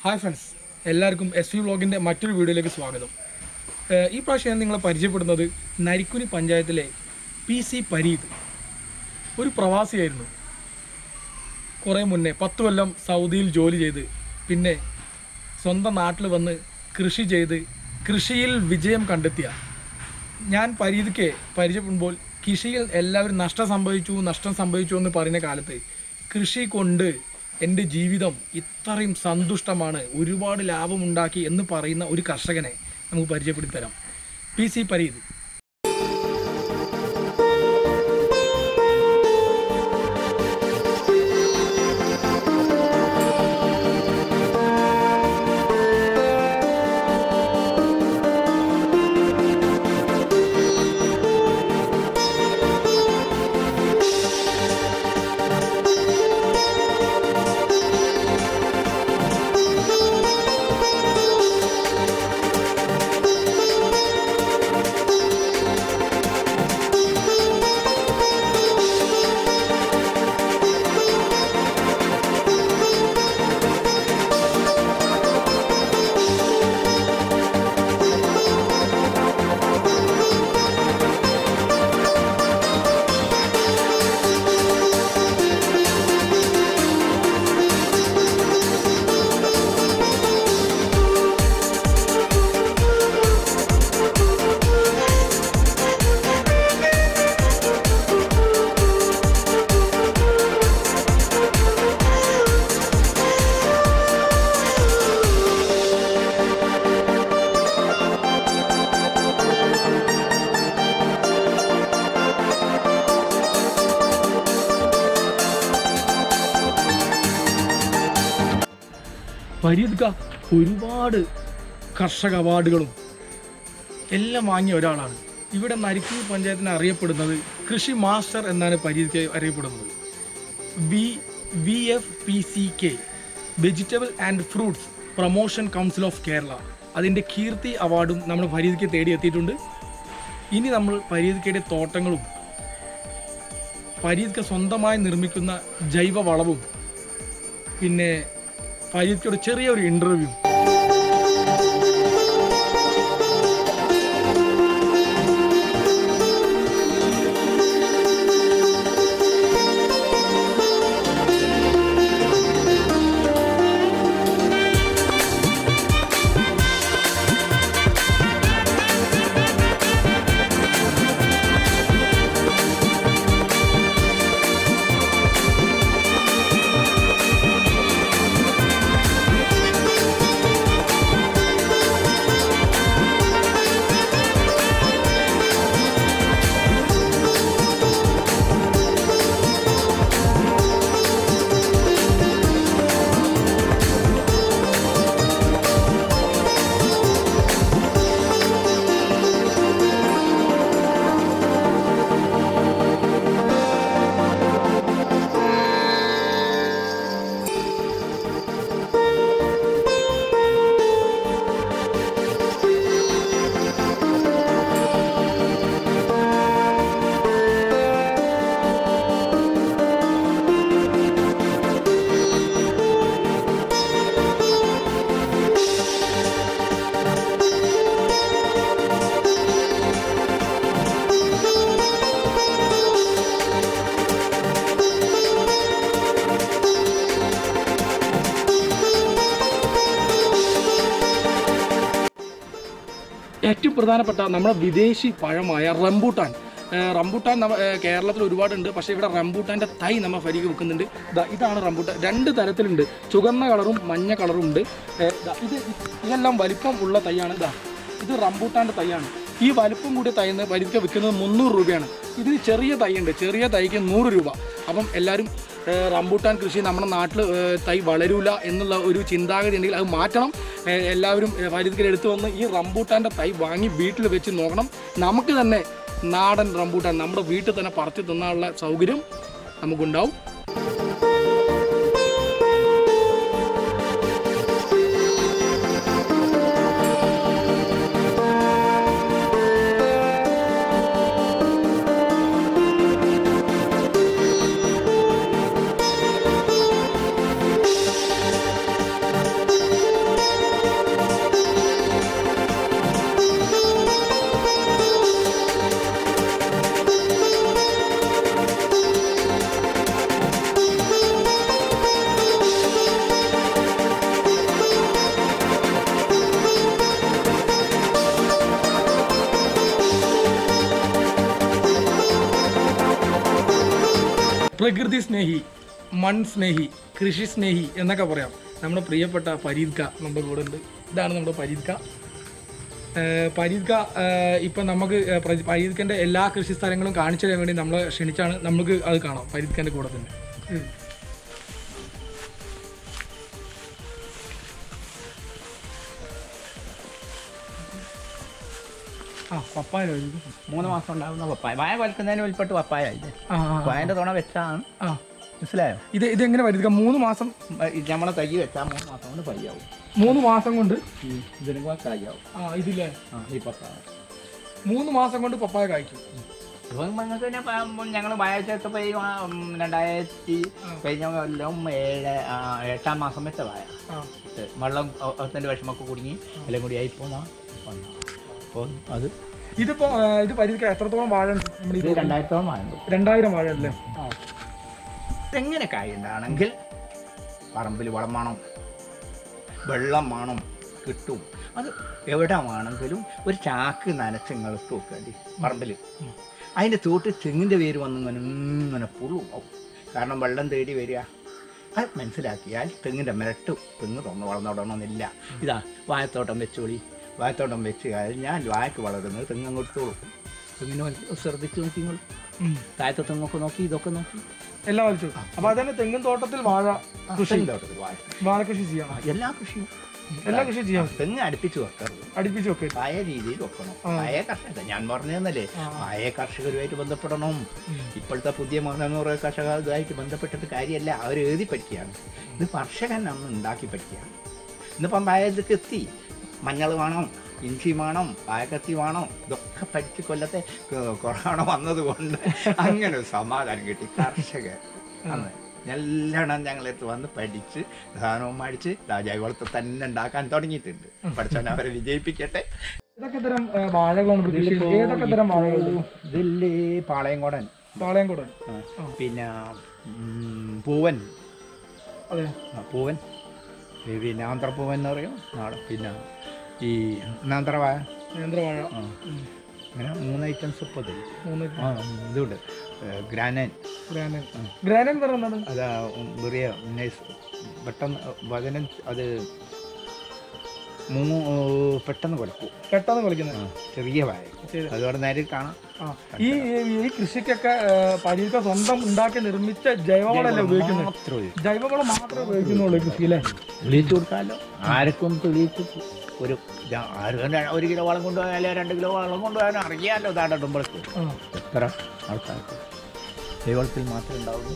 Hi friends എല്ലാവർക്കും S V വ്ളോഗിൻ്റെ മറ്റൊരു വീഡിയോയിലേക്ക് സ്വാഗതം ഏഹ് ഈ പ്രാവശ്യം ഞാൻ നിങ്ങളെ പരിചയപ്പെടുന്നത് നരിക്കുനി പഞ്ചായത്തിലെ പി സി പരീത് ഒരു പ്രവാസിയായിരുന്നു കുറേ മുന്നേ പത്ത് കൊല്ലം സൗദിയിൽ ജോലി ചെയ്ത് പിന്നെ സ്വന്തം നാട്ടിൽ വന്ന് കൃഷി ചെയ്ത് കൃഷിയിൽ വിജയം കണ്ടെത്തിയ ഞാൻ പരീതിക്ക് പരിചയപ്പെടുമ്പോൾ കൃഷിയിൽ എല്ലാവരും നഷ്ടം സംഭവിച്ചു നഷ്ടം സംഭവിച്ചു എന്ന് പറയുന്ന കാലത്ത് കൃഷി കൊണ്ട് എൻ്റെ ജീവിതം ഇത്രയും സന്തുഷ്ടമാണ് ഒരുപാട് ലാഭമുണ്ടാക്കി എന്ന് പറയുന്ന ഒരു കർഷകനെ നമുക്ക് പരിചയപ്പെടുത്തി തരാം പി സി പരീത് പരീദ്ക ഒരുപാട് കർഷക അവാർഡുകളും എല്ലാം വാങ്ങിയ ഒരാളാണ് ഇവിടെ നരിക്കുനി പഞ്ചായത്തിന് അറിയപ്പെടുന്നത് കൃഷി മാസ്റ്റർ എന്നാണ് പരീദ്ക അറിയപ്പെടുന്നത് V V F P C K vegetable and fruits promotion council of Kerala അതിൻ്റെ കീർത്തി അവാർഡും നമ്മൾ ഫരീദ്ക്ക് തേടിയെത്തിയിട്ടുണ്ട് ഇനി നമ്മൾ ഫരീദ്ക്കയുടെ തോട്ടങ്ങളും ഫരീദ്ക്ക സ്വന്തമായി നിർമ്മിക്കുന്ന ജൈവ വളവും പിന്നെ ഫരീദ്ക്കയുടെ ചെറിയൊരു ഇൻ്റർവ്യൂ ഏറ്റവും പ്രധാനപ്പെട്ട നമ്മുടെ വിദേശി പഴമായ റംബൂട്ടാൻ ഏഹ് റംബൂട്ടാൻ നമ്മ ഏഹ് കേരളത്തിൽ ഒരുപാടുണ്ട് പക്ഷേ ഇവിടെ റംബൂട്ടാൻ്റെ തൈ നമ്മൾ ഫരിക്ക് വെക്കുന്നുണ്ട് ദാ ഇതാണ് റംബൂട്ടാൻ രണ്ട് തരത്തിലുണ്ട് ചുവന്ന കളറും മഞ്ഞ കളറും ഉണ്ട് ഏഹ് ദാ ഇത് ഇതെല്ലാം വലിപ്പം ഉള്ള തൈയാണ് ഇതാ ഇത് റംബൂട്ടാൻ്റെ തൈയാണ് ഈ വലിപ്പം കൂടിയ തൈന്ന് വരിക്ക വിൽക്കുന്നത് മുന്നൂറ് രൂപയാണ് ഇതിന് ചെറിയ തൈ ഉണ്ട് ചെറിയ തൈക്ക് നൂറ് രൂപ അപ്പം എല്ലാവരും ഏഹ് റംബൂട്ടാൻ കൃഷി നമ്മുടെ നാട്ടിൽ ഏഹ് തൈ വളരൂല എന്നുള്ള ഒരു ചിന്താഗതി ഉണ്ടെങ്കിൽ അത് മാറ്റണം ഏഹ് എല്ലാവരും ഫരീദ്ക്കൽ എടുത്തു വന്ന് ഈ റംബൂട്ടാൻ്റെ തൈ വാങ്ങി വീട്ടിൽ വെച്ച് നോക്കണം നമുക്ക് തന്നെ നാടൻ റംബൂട്ടാൻ നമ്മുടെ വീട്ടിൽ തന്നെ പറിച്ചു തിന്നാനുള്ള സൗകര്യം നമുക്കുണ്ടാവും പ്രകൃതി സ്നേഹി മൺ സ്നേഹി കൃഷി സ്നേഹി എന്നൊക്കെ പറയാം നമ്മുടെ പ്രിയപ്പെട്ട ഫരീദ്ക നമ്മുടെ കൂടെ ഉണ്ട് ഇതാണ് നമ്മുടെ ഫരീദ്ക ഏഹ് ഫരീദ്ക ഏഹ് ഇപ്പം നമുക്ക് ഏഹ് പ്ര- ഫരീദ്ക്കൻ്റെ എല്ലാ കൃഷി സ്ഥലങ്ങളും കാണിച്ചു തരാൻ വേണ്ടി നമ്മളെ ക്ഷണിച്ചാണ് നമുക്ക് അത് കാണാം ഫരീദ്ക്കൻ്റെ കൂടെ തന്നെ ഉം. ആ പപ്പായ കഴിക്കും. മൂന്ന് മാസം ഉണ്ടാകുന്ന പപ്പായ വായ വലിക്കുന്നതിന് ഉൾപ്പെട്ട് പപ്പായ ഇത് ആ ആ, ആ. വായന്റെ തുണ വെച്ചാണ് ആ മനസ്സിലായോ ഇത് ഇതെങ്ങനെ ഫരീദ്ക്ക മൂന്ന് മാസം ഇത് നമ്മളെ തൈ വെച്ചാൽ മൂന്ന് മാസം കൊണ്ട് പയ്യാവും മൂന്ന് മാസം കൊണ്ട് ഈ ഇതിനും കൂടെ കായാവും ആ ഇതില്ലേ ആ ഈ പപ്പായ മൂന്ന് മാസം കൊണ്ട് പപ്പായ കായ്ക്കും ഇപ്പം നിങ്ങൾക്ക് പിന്നെ ഞങ്ങൾ വായച്ചൊക്കെ ഈ ആ, ഉം, രണ്ടായിരത്തി കഴിഞ്ഞ കൊല്ലം ഏഴ് ആ, എട്ടാം മാസം വെച്ച വായ ആ ഇത് വെള്ളം അതിൻ്റെ വിഷമൊക്കെ കുടുങ്ങി എല്ലാം കൂടി ആയി പോന്നാ അപ്പോൾ അത് ഇതിപ്പോ ആ, ഇത് പരിധിക്ക് എത്രത്തോളം വാഴ ഉണ്ട് നമ്മുടെ ഇത് ഇത് രണ്ടായിരത്തോളം വായുണ്ട് രണ്ടായിരം വാഴ അല്ലേ എങ്ങനെ കായുണ്ടാണെങ്കിൽ പറമ്പിൽ വളം വേണം വെള്ളം വേണം കിട്ടും അത് എവിടെ വേണമെങ്കിലും ഒരു ചാക്ക് നനച്ച് നിങ്ങൾ ഇട്ട് വെക്കേണ്ടി പറമ്പിൽ അതിൻ്റെ തോട്ട് തെങ്ങിൻ്റെ പേര് വന്ന് ഇങ്ങനെ ഇങ്ങനെ പുഴു ആവും കാരണം വെള്ളം തേടി വരിക അത് മനസ്സിലാക്കിയാൽ തെങ്ങിൻ്റെ മിരട്ട് തെങ്ങ് തുറന്ന് വളർന്നോടണമെന്നില്ല ഇതാ വായത്തോട്ടം വെച്ചോളി വായത്തോട്ടം വെച്ച് കഴിഞ്ഞാൽ വായക്ക് വളരുന്നത് തെങ്ങ് അങ്ങോട്ട് കൊടുക്കും തെങ്ങിന് വൽ- ശ്രദ്ധിച്ച് നോക്കി നിങ്ങൾ ഉം. താഴത്തെ തെങ്ങൊക്കെ നോക്കി ഇതൊക്കെ നോക്കി എല്ലാം വലിച്ചു അപ്പൊ അതന്നെ തെങ്ങിൻ തോട്ടത്തിൽ വാഴ കൃഷി തെങ്ങിൻ്റെ തോട്ടത്തിൽ വാഴ വാഴ കൃഷി ചെയ്യാം എല്ലാ കൃഷിയും എല്ലാ കൃഷി ചെയ്യാം തെങ്ങ് അടുപ്പിച്ച് വെക്കരുത് അടുപ്പിച്ച് വെക്ക് പായ രീതിയിൽ വെക്കണം ആ. പായ കർഷകർ ഞാൻ പറഞ്ഞതല്ലേ ആ. പായ കർഷകരുമായിട്ട് ബന്ധപ്പെടണം ഇപ്പോഴത്തെ പുതിയ മതനൂറ് കർഷകരുമായിട്ട് ബന്ധപ്പെട്ടിട്ട് കാര്യമല്ല അവർ എഴുതി പഠിക്കുകയാണ് ഇത് കർഷകൻ അന്ന് ഉണ്ടാക്കി പഠിക്കുകയാണ് ഇന്നിപ്പം പായക്ക് എത്തി മഞ്ഞൾ വേണം ഇഞ്ചി വേണം പായക്കത്തി വേണം ഇതൊക്കെ പഠിച്ച് കൊല്ലത്തെ കൊ- കൊറോണ വന്നത് കൊണ്ട് അങ്ങനെ ഒരു സമാധാനം കിട്ടി കർഷകർ അന്ന് നല്ലോണം ഞങ്ങളടുത്ത് വന്ന് പഠിച്ച് സാധനവും മേടിച്ച് രാജാകുളത്ത് തന്നെ ഉണ്ടാക്കാൻ തുടങ്ങിയിട്ടുണ്ട് പഠിച്ചവൻ അവരെ വിജയിപ്പിക്കട്ടെ ഏതൊക്കെ തരം ആ, വാഴകളാണ് ഇവിടെ കൃഷി ചെയ്യുന്നത്? ഏതൊക്കെ തരം വാഴകളുണ്ട് ഇതില്ലേ പാളയംകോടൻ പാളയംകോട് ആ, പിന്നെ ഉം, പൂവൻ അതെ ആ, പൂവൻ ഈ പിന്നെ ആന്ധ്രപ്പൂവൻ എന്ന് പറയും നാളെ പിന്നെ ഈ നാന്ത്രവാഴ നേന്ത്രവാഴ ആ അങ്ങനെ മൂന്ന് ഐറ്റംസ് ഇപ്പോൾ ഇതിൽ മൂന്ന് ആ ഇതുണ്ട് ഗ്രാനൈൻ ഗ്രാനൻ ഗ്രാനൻ പറയുന്നത് അത് ചെറിയ നൈസ് പെട്ടെന്ന് വചനം അത് മൂ പെട്ടെന്ന് കൊടുക്കും പെട്ടെന്ന് കളിക്കുന്നത് ആ, ചെറിയ വായ ശരി. അതോടെ നേരിൽ കാണാം ആ ഈ ഈ കൃഷിക്കൊക്കെ പരിധിക്ക സ്വന്തം ഉണ്ടാക്കി നിർമ്മിച്ച ജൈവവളമല്ലേ ഉപയോഗിക്കുന്നത് മാത്രം ഒരു ജൈവവളം മാത്രമേ ഉപയോഗിക്കുന്നുള്ളൂ കൃഷി അല്ലേ തെളിയിച്ചു കൊടുക്കാമല്ലോ ആർക്കും തെളിയിച്ച് ഒരു ജ- ആര് തന്നെ ഒരു കിലോ വളം കൊണ്ടുപോയാലോ രണ്ട് കിലോ വളം കൊണ്ടുപോയാലും അറിയാമല്ലോ താണ്ടിടുമ്പോഴേക്ക് ആ എത്ര ആൾക്കാർക്ക് ദൈവത്തിൽ മാത്രമേ ഉണ്ടാവുള്ളൂ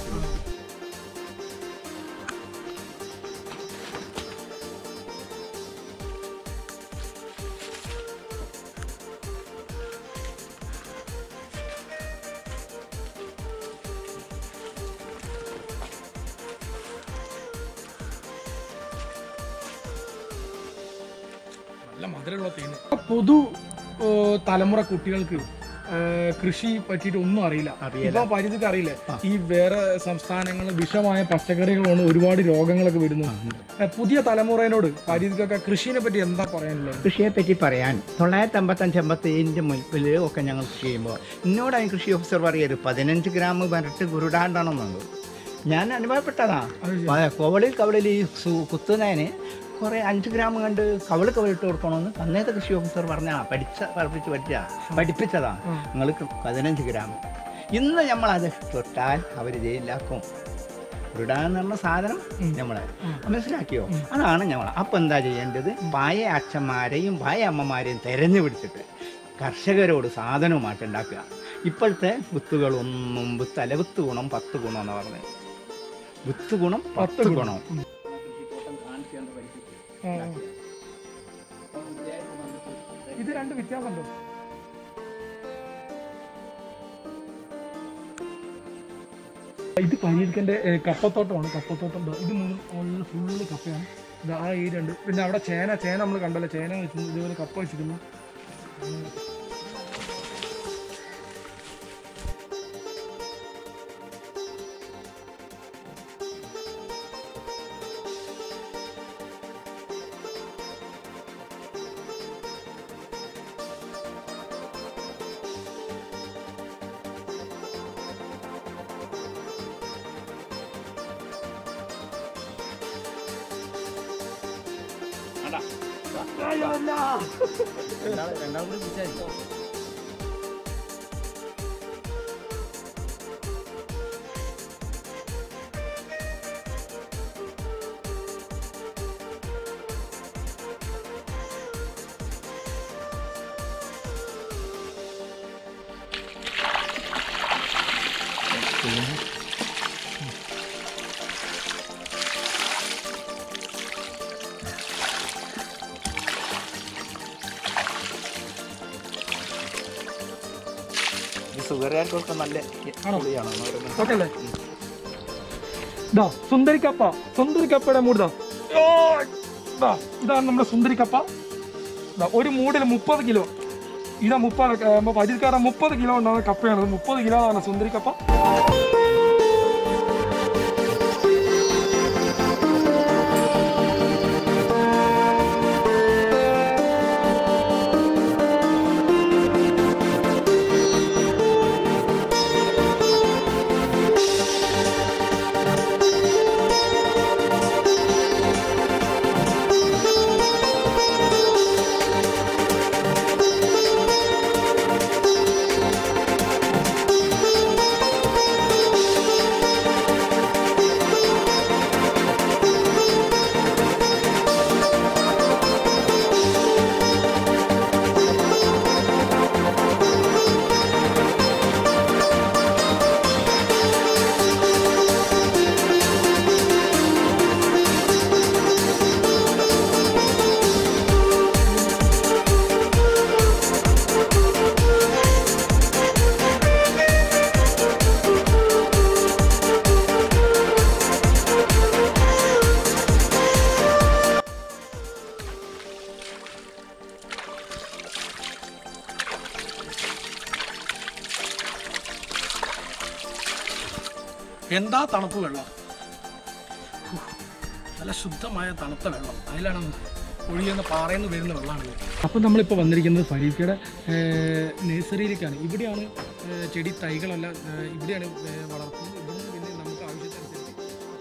നല്ല മധുരമുള്ള തേന് പൊതു ഏ, തലമുറ കുട്ടികൾക്ക് ഏ, കൃഷി പറ്റിയിട്ട് ഒന്നും അറിയില്ല അറിയില്ല. ഇപ്പൊ പരിധിക്ക് അറിയില്ല ഈ വേറെ സംസ്ഥാനങ്ങളിൽ വിഷമായ പച്ചക്കറികളാണ് ഒരുപാട് രോഗങ്ങളൊക്കെ വരുന്നത് ഏ, പുതിയ തലമുറയോട് പരിധിക്കൊക്കെ കൃഷിനെ പറ്റി എന്താ പറയാനുള്ളത് കൃഷിയെ പറ്റി പറയാൻ തൊള്ളായിരത്തി അമ്പത്തഞ്ച് അമ്പത്തേഴിൻ്റെ മുൻപിൽ ഒക്കെ ഞങ്ങൾ കൃഷി ചെയ്യുമ്പോൾ എന്നോടായി കൃഷി ഓഫീസർ പറയരുത് പതിനഞ്ച് ഗ്രാം വരട്ട് കുരുടാണ്ടാണെന്നുള്ളത് ഞാൻ അനുഭവപ്പെട്ടതാ അത് ശരി. ആ, കോവളിൽ കവളിൽ ഈ സു- കുത്തുന്നതിന് കുറേ അഞ്ച് ഗ്രാം കണ്ട് കവള് കവളിട്ട് കൊടുക്കണമെന്ന് അന്നേത്തെ കൃഷി ഓഫീസർ പറഞ്ഞാ പഠിച്ച പഠിപ്പിച്ച് പഠിച്ച പഠിപ്പിച്ചതാ ഉം. നിങ്ങൾക്ക് പതിനഞ്ച് ഗ്രാം ഇന്ന് നമ്മളത് തൊട്ടാൽ അവർ ജയിലിലാക്കും കുരുടാന്ന് പറഞ്ഞ സാധനം നമ്മളെ മനസ്സിലാക്കിയോ അതാണ് നമ്മൾ അപ്പം എന്താ ചെയ്യേണ്ടത് പായ അച്ഛന്മാരെയും പായ അമ്മമാരെയും തെരഞ്ഞു പിടിച്ചിട്ട് കർഷകരോട് സാധനവുമായിട്ട് ഉണ്ടാക്കുക ഇപ്പോഴത്തെ വിത്തുകളൊന്നും വിത്ത് അല്ല വിത്ത് ഗുണം പത്ത് ഗുണം എന്ന് പറഞ്ഞത് വിത്ത് ഗുണം പത്ത് ഗുണം ആ, ആ. ഇത് രണ്ട് വ്യത്യാസമുണ്ടോ ഇത് പനീർക്കൻ്റെ കപ്പത്തോട്ടമാണ് കപ്പത്തോട്ടം ദാ ഇത് മുഴുവൻ ഫുള്ള് കപ്പയാണ് ഇത് ആ ഏരിയ ഉണ്ട് പിന്നെ അവിടെ ചേന ചേന നമ്മൾ കണ്ടല്ലോ ചേന വെച്ചിട്ടുണ്ട് ഇതുപോലെ കപ്പ വെച്ചിരിക്കുന്നു വേണ്ട രണ്ടാളും കൂടി പിടിച്ചാൽ ഇത് സുഗറുകാർക്കൊക്കെ നല്ല ആണോ? പുളിയാണോ ഓക്കെ അല്ലേ ഇതാ സുന്ദരിക്കപ്പ സുന്ദരിക്കപ്പയുടെ മൂട് ഇതാ ഓ, ഇതാ ഇതാണ് നമ്മുടെ സുന്ദരിക്കപ്പ ഇതാ ഒരു മൂടിൽ മുപ്പത് കിലോ ഇതാ മുപ്പത് പരിക്കാരൻ മുപ്പത് കിലോ ഉണ്ടാകുന്ന കപ്പയാണ് മുപ്പത് കിലോ ആണ് സുന്ദരിക്കപ്പ എന്താ തണുപ്പ് വെള്ളം ഉഫ്. നല്ല ശുദ്ധമായ തണുത്ത വെള്ളം അതിലാണ് ഒഴിയുന്ന പാറയിൽ നിന്ന് വരുന്ന വെള്ളമാണ് അപ്പോൾ നമ്മളിപ്പോൾ വന്നിരിക്കുന്നത് ഫരീക്കയുടെ നഴ്സറിയിലേക്കാണ് ഇവിടെയാണ് ഏഹ്, ചെടി തൈകളെല്ലാം ഏഹ്, ഇവിടെയാണ് ഏഹ്, വളർത്തുന്നത് ഇവിടുന്ന് പിന്നെ നമുക്ക് ആവശ്യത്തിനനുസരിച്ച്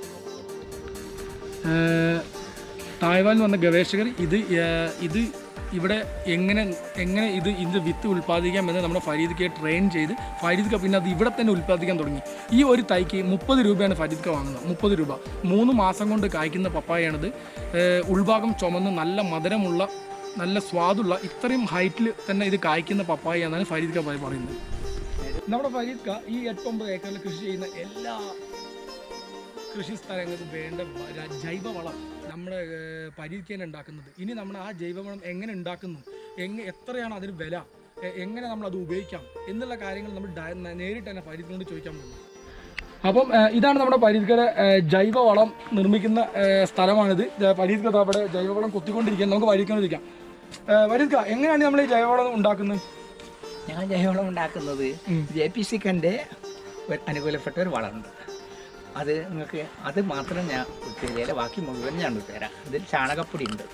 ഏഹ്, തായ്വാനിൽ വന്ന ഗവേഷകർ ഇത് ഏഹ്, ഇത് ഇവിടെ എങ്ങനെ എങ്ങനെ ഇത് ഇത് വിത്ത് ഉൽപ്പാദിക്കാമെന്ന് നമ്മുടെ ഫരീദ്ക്കയെ ട്രെയിൻ ചെയ്ത് ഫരീദ്ക്ക പിന്നെ അത് ഇവിടെ തന്നെ ഉൽപ്പാദിക്കാൻ തുടങ്ങി ഈ ഒരു തൈക്ക് മുപ്പത് രൂപയാണ് ഫരീദ്ക്ക വാങ്ങുന്നത് മുപ്പത് രൂപ മൂന്ന് മാസം കൊണ്ട് കായ്ക്കുന്ന പപ്പായാണിത് ഏഹ്, ഉൾഭാഗം ചുമന്ന് നല്ല മധുരമുള്ള നല്ല സ്വാദുള്ള ഇത്രയും ഹൈറ്റിൽ തന്നെ ഇത് കായ്ക്കുന്ന പപ്പായ എന്നാണ് ഫരീദ്ക്ക പറയുന്നത് നമ്മുടെ ഫരീദ്ക്ക ഈ എട്ടൊമ്പത് ഏക്കറിൽ കൃഷി ചെയ്യുന്ന എല്ലാ കൃഷി സ്ഥലങ്ങൾക്ക് വേണ്ട വ- ജൈവവളം നമ്മുടെ പരിഹരിക്കാൻ ഉണ്ടാക്കുന്നത് ഇനി നമ്മൾ ആ ജൈവവളം എങ്ങനെ ഉണ്ടാക്കുന്നു എങ്ങനെ എത്രയാണ് അതിന് വില എ- എങ്ങനെ നമ്മൾ അത് ഉപയോഗിക്കാം എന്നുള്ള കാര്യങ്ങൾ നമ്മൾ ഡയ- ന- നേരിട്ട് തന്നെ പരിധിനോട് ചോദിക്കാൻ പോകുന്നു അപ്പം ഏഹ്, ഇതാണ് നമ്മുടെ പരിധിക്കയുടെ ജൈവവളം നിർമ്മിക്കുന്ന ഏഹ്, സ്ഥലമാണിത് പരിധിക്ക അവിടെ ജൈവവളം കൊത്തിക്കൊണ്ടിരിക്കാൻ നമുക്ക് പരിധിക്കാൻ പരിധിക്ക എങ്ങനെയാണ് നമ്മൾ ഈ ജൈവവളം ഉണ്ടാക്കുന്നത് ഞാൻ ജൈവവളം ഉണ്ടാക്കുന്നത് ഉം. ജെ പി സിക്കൻ്റെ അനുകൂലപ്പെട്ട ഒരു വളമുണ്ട് അത് നിങ്ങൾക്ക് അത് മാത്രം ഞാൻ തരില്ല ബാക്കി മുഴുവൻ ഞാൻ തരാം ഇതിൽ ചാണകപ്പൊടി ഉണ്ട്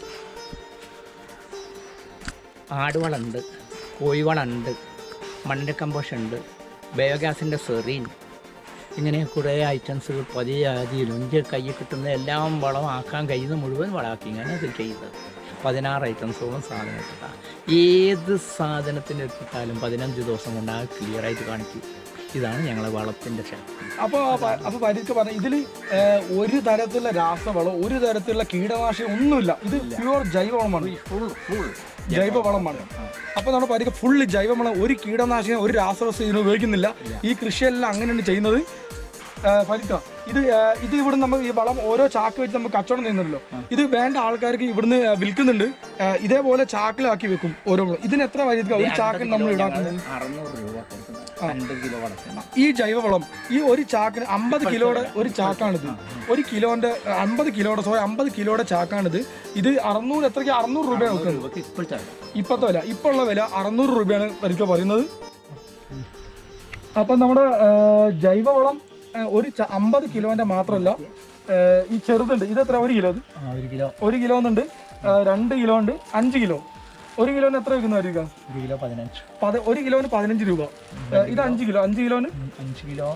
ആടുവളമുണ്ട് കോഴിവളമുണ്ട് മണ്ണിൻ്റെ കമ്പോഷൻ ഉണ്ട് ബയോഗ്യാസിൻ്റെ സെറീൻ ഇങ്ങനെ കുറേ ഐറ്റംസുകൾ പതിയ ആദിയിലും എൻ്റെ കയ്യിൽ കിട്ടുന്ന എല്ലാം വളമാക്കാൻ കഴിയുന്ന മുഴുവൻ വളമാക്കിയാണ് ഇത് ചെയ്യുന്നത് പതിനാറ് ഐറ്റംസോളം സാധനം കിട്ടാം ഏത് സാധനത്തിന് എടുത്തിട്ടാലും പതിനഞ്ച് ദിവസം കൊണ്ട് ആ ക്ലിയറായിട്ട് കാണിക്കും ഇതാണ് ഞങ്ങളെ വളത്തിൻ്റെ ശക്തി അപ്പോൾ അപ്പോൾ പരിക്ക് പറഞ്ഞു ഇതിൽ ഒരു തരത്തിലുള്ള രാസവളം ഒരു തരത്തിലുള്ള കീടനാശിനി ഒന്നുമില്ല ഇത് പ്യുവർ ജൈവവളമാണ് ഫുൾ ഫുൾ ജൈവവളമാണ് അപ്പോൾ നമ്മുടെ പരിക്ക് ഫുള്ള് ജൈവവളം ഒരു കീടനാശിനി ഒരു രാസവസ്തു ഇതിന് ഉപയോഗിക്കുന്നില്ല ഈ കൃഷിയെല്ലാം അങ്ങനെയാണ് ചെയ്യുന്നത് പരിക്ക ഇത് ആ, ഇത് ഇവിടെ നമ്മൾ ഈ വളം ഓരോ ചാക്ക് വെച്ച് നമുക്ക് കച്ചവടം ചെയ്യുന്നുണ്ടല്ലോ ഇത് വേണ്ട ആൾക്കാർക്ക് ഇവിടുന്ന് ആ, വിൽക്കുന്നുണ്ട് ആ, ഇതേപോലെ ചാക്കിലാക്കി വെക്കും ഓരോ വളം. ഇതിന് എത്ര പരിക്ക ഒരു ചാക്കിന് നമ്മൾ ഇടാക്കുന്നത് അറുന്നൂറ് രൂപ കൊടുക്കുന്നത് രണ്ട് കിലോ വളത്തിന് ഈ ജൈവവളം ഈ ഒരു ചാക്കിന് അമ്പത് കിലോയുടെ ഒരു ചാക്കാണിത് ഒരു കിലോന്റെ അമ്പത് കിലോയുടെ സോറി അമ്പത് കിലോയുടെ ചാക്കാണിത് ഇത് അറുന്നൂറ് എത്രയ്ക്ക് അറുന്നൂറ് രൂപയാണ് വെക്കുന്നത് രൂപക്ക് ഇപ്പോഴത്തെ ഇപ്പോഴത്തെ വില ഇപ്പോൾ ഉള്ള വില അറുന്നൂറ് രൂപയാണ് പരിക്ക പറയുന്നത് അപ്പം നമ്മുടെ ആ, ജൈവവളം ആ, ഒരു ച- അമ്പത് കിലോന്റെ മാത്രമല്ല ആ, ഈ ചെറുതുണ്ട് ഇത് എത്ര ഒരു കിലോ ഇത് ഒരു കിലോ ഒരു കിലോ എന്നുണ്ട് ആ, രണ്ട് കിലോ ഉണ്ട് അഞ്ച് കിലോ ഒരു കിലോന് എത്ര വെക്കുന്നതായിരിക്കാം ഒരു കിലോ പതിനഞ്ച് പത് ഒരു കിലോന് പതിനഞ്ച് രൂപ ആ, ഇത് അഞ്ച് കിലോ അഞ്ച് കിലോന് അഞ്ച് കിലോ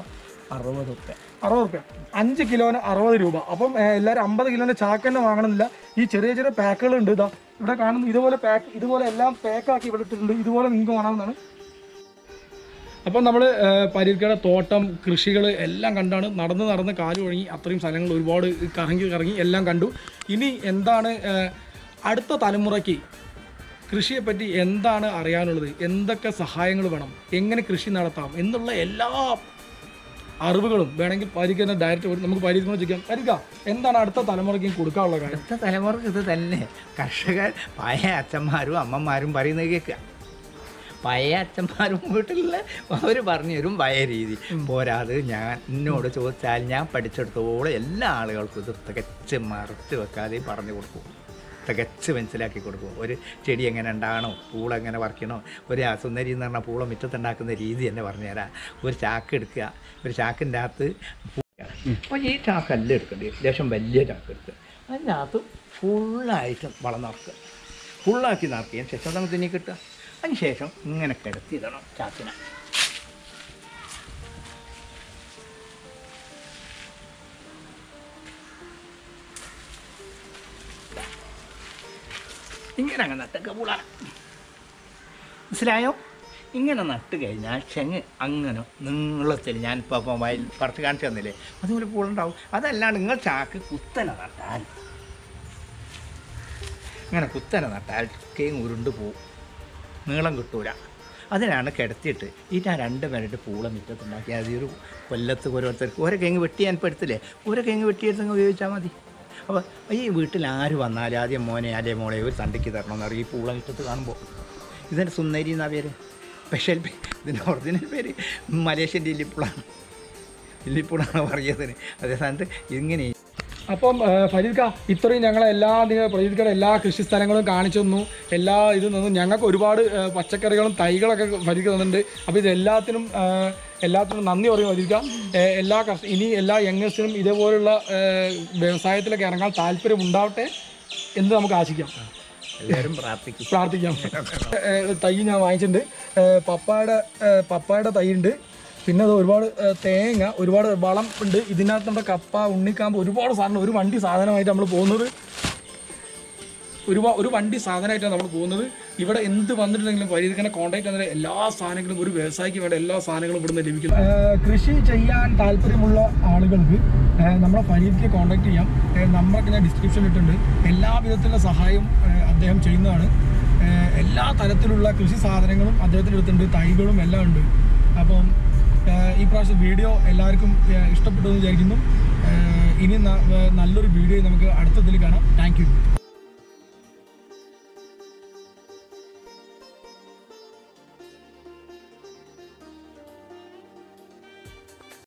അറുപത് റുപ്യ അറുപത് റുപ്യ അഞ്ച് കിലോന് അറുപത് രൂപ അപ്പം ഏഹ്, എല്ലാവരും അമ്പത് കിലോന്റെ ചാക്ക് തന്നെ വാങ്ങണമെന്നില്ല ഈ ചെറിയ ചെറിയ പാക്കുകൾ ഉണ്ട് ഇതാ ഇവിടെ കാണുന്നു ഇതുപോലെ പാക്ക് ഇതുപോലെ എല്ലാം പാക്കാക്കി ഇവിടെ ഇട്ടിട്ടുണ്ട് ഇതുപോലെ നിങ്ങൾക്ക് കാണാവുന്നതാണ് അപ്പം നമ്മൾ പരീർക്കയുടെ തോട്ടം കൃഷികൾ എല്ലാം കണ്ടാണ് നടന്ന് നടന്ന് കാല് ഒഴുങ്ങി അത്രയും സ്ഥലങ്ങൾ ഒരുപാട് കറങ്ങി കറങ്ങി എല്ലാം കണ്ടു ഇനി എന്താണ് ഏഹ്, അടുത്ത തലമുറയ്ക്ക് കൃഷിയെപ്പറ്റി എന്താണ് അറിയാനുള്ളത് എന്തൊക്കെ സഹായങ്ങൾ വേണം എങ്ങനെ കൃഷി നടത്താം എന്നുള്ള എല്ലാ അറിവുകളും വേണമെങ്കിൽ പരിക്കുന്ന ഡയറക്റ്റ് നമുക്ക് പരിക്കുന്ന ചോദിക്കാം പരിക്ക എന്താണ് അടുത്ത തലമുറയ്ക്ക് കൊടുക്കാനുള്ള കാര്യം അടുത്ത തലമുറക്ക് ഇത് തന്നെ കർഷകർ പഴയ അച്ഛന്മാരും അമ്മമാരും പറയുന്നത് കേൾക്കുക പഴയ അച്ഛന്മാരും വീട്ടിലുള്ള അവർ പറഞ്ഞു തരും പഴയ രീതി പോരാത് ഞാൻ എന്നോട് ചോദിച്ചാൽ ഞാൻ പഠിച്ചെടുത്തോളം എല്ലാ ആളുകൾക്കും ഇത് തികച്ച് മറുത്ത് വെക്കാതെ പറഞ്ഞു കൊടുക്കും തികച്ച് മനസ്സിലാക്കി കൊടുക്കും ഒരു ചെടി എങ്ങനെ ഉണ്ടാകണോ പൂള എങ്ങനെ പറിക്കണോ ഒരു സുന്ദരി എന്ന് പറഞ്ഞാൽ പൂള മുറ്റത്തുണ്ടാക്കുന്ന രീതി തന്നെ പറഞ്ഞുതരാം ഒരു ചാക്ക് എടുക്കുക ഒരു ചാക്കിൻ്റെ അകത്ത് അപ്പോൾ ഈ ചാക്കല്ല എടുക്കേണ്ടി വരും ലേശം വലിയ ചാക്ക് എടുക്കുക അതിനകത്ത് ഫുള്ളായിട്ട് വളം നിറക്കുക ഫുള്ളാക്കി നിറക്കിയതിന് ശേഷം നമുക്ക് ഇനി കിട്ടുക അതിന് ശേഷം ഇങ്ങനെ കിടത്തി ഇടണം ചാക്കിനെ ഇങ്ങനെ അങ്ങ് നട്ടൊക്കെ പൂളാണ് മനസ്സിലായോ ഇങ്ങനെ നട്ട് കഴിഞ്ഞാൽ ചെങ്ങ് അങ്ങനെ നീളത്തിൽ ഞാനിപ്പോൾ ഇപ്പോൾ വയൽ പറിച്ച് കാണിച്ചു തന്നില്ലേ അതുപോലെ പൂളുണ്ടാവും അതല്ലാണ്ട് നിങ്ങൾ ചാക്ക് കുത്തനെ നട്ടാൽ ഇങ്ങനെ കുത്തനെ നട്ടാൽ കേങ് ഉരുണ്ട് പോവും നീളം കിട്ടൂല അതിനാണ് കിടത്തിയിട്ട് ഈ ഞാൻ രണ്ട് പേരുടെ പൂള മിറ്റത്തുണ്ടാക്കി അത് ഈ ഒരു കൊല്ലത്ത് ഓരോരുത്തർക്ക് ഓരോ കേങ്ങ് വെട്ടി ഞാൻ ഇപ്പോൾ എടുത്തില്ലേ ഓരോ കേങ്ങ് വെട്ടിയെടുത്തങ്ങ് ഉപയോഗിച്ചാൽ മതി അപ്പോൾ ഈ വീട്ടിൽ ആര് വന്നാലും ആദ്യം മോനെ അല്ലേ മോളെ ഒരു തണ്ടിക്ക് തരണമെന്ന് പറയും ഈ പൂള മിറ്റത്ത് കാണുമ്പോൾ ഇതിൻ്റെ സുന്ദരി എന്നാ പേര് സ്പെഷ്യൽ പേ ഇതിൻ്റെ ഒറിജിനൽ പേര് മലേഷ്യൻ ലില്ലിപ്പുളാണ് ലില്ലിപ്പുളാണ് പറയുന്നതിന് അതേ സ്ഥാനത്ത് ഇങ്ങനെ അപ്പം ഫരീദ്ക്ക ഇത്രയും ഞങ്ങളെ എല്ലാ ഫരീദ്ക്കയുടെ എല്ലാ കൃഷി സ്ഥലങ്ങളും കാണിച്ചു തന്നു എല്ലാ ഇത് തന്നു ഞങ്ങൾക്ക് ഒരുപാട് ഏഹ്, പച്ചക്കറികളും തൈകളൊക്കെ ഫരീദ്ക്ക തന്നിട്ടുണ്ട് അപ്പോൾ ഇത് എല്ലാത്തിനും ഏഹ്, എല്ലാത്തിനും നന്ദി പറയും ഫരീദ്ക്ക ഏഹ്, എല്ലാ കർഷ ഇനി എല്ലാ യങ്ങേഴ്സിനും ഇതേപോലുള്ള ഏഹ്, വ്യവസായത്തിലൊക്കെ ഇറങ്ങാൻ താല്പര്യം ഉണ്ടാവട്ടെ എന്ന് നമുക്ക് ആശിക്കാം എല്ലാവരും പ്രാർത്ഥിക്കും പ്രാർത്ഥിക്കാം ഏഹ്, തൈ ഞാൻ വാങ്ങിച്ചിട്ടുണ്ട് ഏഹ്, പപ്പായുടെ ഏഹ്, പപ്പായുടെ തൈ ഉണ്ട് പിന്നെ അത് ഒരുപാട് ഏഹ്, തേങ്ങ ഒരുപാട് വളം ഉണ്ട് ഇതിനകത്ത് നമ്മുടെ കപ്പ ഉണ്ണിക്കാമ്പ് ഒരുപാട് സാധനം ഒരു വണ്ടി സാധനമായിട്ട് നമ്മൾ പോകുന്നത് ഒരുപാട് ഒരു വണ്ടി സാധനമായിട്ടാണ് നമ്മൾ പോകുന്നത് ഇവിടെ എന്ത് വന്നിട്ടുണ്ടെങ്കിലും പരിഹരിക്കുന്ന കോൺടാക്ട് ചെയ്യുന്ന എല്ലാ സാധനങ്ങളും ഒരു വ്യവസായിക്ക് വേണ്ട എല്ലാ സാധനങ്ങളും ഇവിടുന്ന് ലഭിക്കുന്നു കൃഷി ചെയ്യാൻ താല്പര്യമുള്ള ആളുകൾക്ക് നമ്മളെ ഫരീദിക്ക് കോൺടാക്ട് ചെയ്യാം നമ്മളൊക്കെ ഞാൻ ഡിസ്ക്രിപ്ഷനിൽ ഇട്ടിട്ടുണ്ട് എല്ലാ വിധത്തിലുള്ള സഹായം ഏഹ്, അദ്ദേഹം ചെയ്യുന്നതാണ് ഏഹ്, എല്ലാ തരത്തിലുള്ള കൃഷി സാധനങ്ങളും അദ്ദേഹത്തിൻ്റെ അടുത്തുണ്ട് തൈകളും എല്ലാം ഉണ്ട് അപ്പം ഏഹ്, ഈ പ്രാവശ്യം വീഡിയോ എല്ലാവർക്കും ഏഹ്, ഇഷ്ടപ്പെട്ടു എന്ന് വിചാരിക്കുന്നു ഏഹ്, ഇനി ന- നല്ലൊരു വീഡിയോ നമുക്ക് അടുത്തതിൽ കാണാം താങ്ക് യു